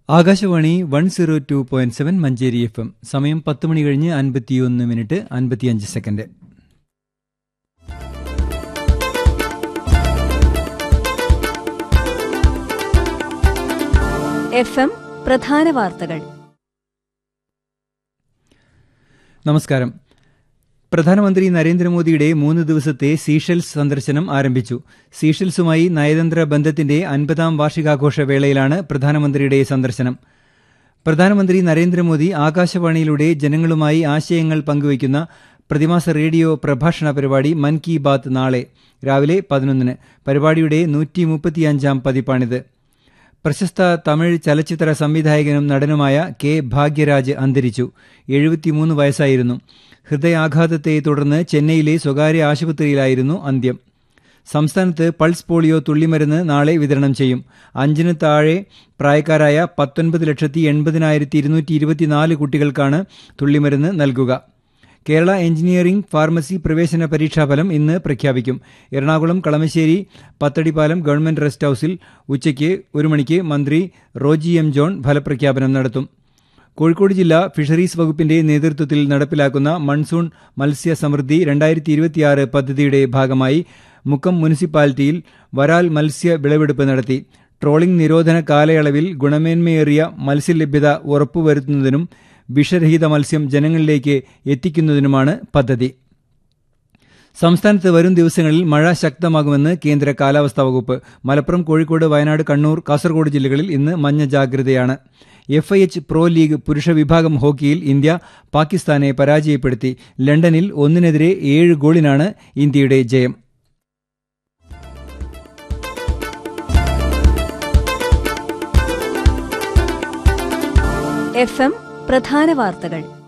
Akashvani one zero two point seven Manjeri F M സമയം പത്ത് മണി കഴിഞ്ഞ് അൻപത്തിയൊന്ന് മിനിറ്റ് അൻപത്തിയഞ്ച് സെക്കൻഡ് എഫ് എം പ്രധാന വാർത്തകൾ നമസ്കാരം പ്രധാനമന്ത്രി നരേന്ദ്രമോദിയുടെ മൂന്ന് ദിവസത്തെ സീഷെൽസ് സന്ദർശനം ആരംഭിച്ചു സീഷെൽസുമായി നയതന്ത്ര ബന്ധത്തിന്റെ അൻപതാം വാർഷികാഘോഷ വേളയിലാണ് പ്രധാനമന്ത്രിയുടെ സന്ദർശനം പ്രധാനമന്ത്രി നരേന്ദ്രമോദി ആകാശവാണിയിലൂടെ ജനങ്ങളുമായി ആശയങ്ങൾ പങ്കുവയ്ക്കുന്ന പ്രതിമാസ റേഡിയോ പ്രഭാഷണ പരിപാടി മൻ കി ബാത്ത് നാളെ രാവിലെ പതിനൊന്നിന് പരിപാടിയുടെ നൂറ്റി മുപ്പത്തിയഞ്ചാം പതിപ്പാണിത് പ്രശസ്ത തമിഴ് ചലച്ചിത്ര സംവിധായകനും നടനുമായ കെ ഭാഗ്യരാജ് അന്തരിച്ചു എഴുപത്തിമൂന്ന് വയസ്സായിരുന്നു ഹൃദയാഘാതത്തെ തുടർന്ന് ചെന്നൈയിലെ സ്വകാര്യ ആശുപത്രിയിലായിരുന്നു അന്ത്യം സംസ്ഥാനത്ത് പൾസ് പോളിയോ തുള്ളിമരുന്ന് നാളെ വിതരണം ചെയ്യും അഞ്ചിന് താഴെ പ്രായക്കാരായ പത്തൊൻപത് ലക്ഷത്തി എൺപതിനായിരത്തി ഇരുന്നൂറ്റി ഇരുപത്തിനാല് കുട്ടികൾക്കാണ് തുള്ളിമരുന്ന് നൽകുക കേരള എഞ്ചിനീയറിംഗ് ഫാർമസി പ്രവേശന പരീക്ഷാഫലം ഇന്ന് പ്രഖ്യാപിക്കും എറണാകുളം കളമശ്ശേരി പത്തടിപ്പാലം ഗവൺമെന്റ് റെസ്റ്റ് ഹൌസിൽ ഉച്ചയ്ക്ക് ഒരു മണിക്ക് മന്ത്രി റോജി എം ജോൺ ഫലപ്രഖ്യാപനം നടത്തും കോഴിക്കോട് ജില്ലാ ഫിഷറീസ് വകുപ്പിന്റെ നേതൃത്വത്തിൽ നടപ്പിലാക്കുന്ന മൺസൂൺ മത്സ്യ സമൃദ്ധി രണ്ടായിരത്തി ഇരുപത്തിയാറ് പദ്ധതിയുടെ ഭാഗമായി മുക്കം മുനിസിപ്പാലിറ്റിയിൽ വരാൽ മത്സ്യ വിളവെടുപ്പ് നടത്തി ട്രോളിംഗ് നിരോധന കാലയളവിൽ ഗുണമേന്മയേറിയ മത്സ്യലഭ്യത ഉറപ്പുവരുത്തുന്നതിനും വിഷരഹിത മത്സ്യം ജനങ്ങളിലേക്ക് എത്തിക്കുന്നതിനുമാണ് പദ്ധതി സംസ്ഥാനത്ത് വരും ദിവസങ്ങളിൽ മഴ ശക്തമാകുമെന്ന് കേന്ദ്ര കാലാവസ്ഥാ വകുപ്പ് മലപ്പുറം കോഴിക്കോട് വയനാട് കണ്ണൂർ കാസർഗോഡ് ജില്ലകളിൽ ഇന്ന് മഞ്ഞ ജാഗ്രതയാണ് F I H pro league പുരുഷ വിഭാഗം ഹോക്കിയിൽ ഇന്ത്യ പാകിസ്ഥാനെ പരാജയപ്പെടുത്തി ലണ്ടനിൽ ഒന്നിനെതിരെ ഏഴ് ഗോളിനാണ് ഇന്ത്യയുടെ ജയം എഫ് എം പ്രധാന വാർത്തകൾ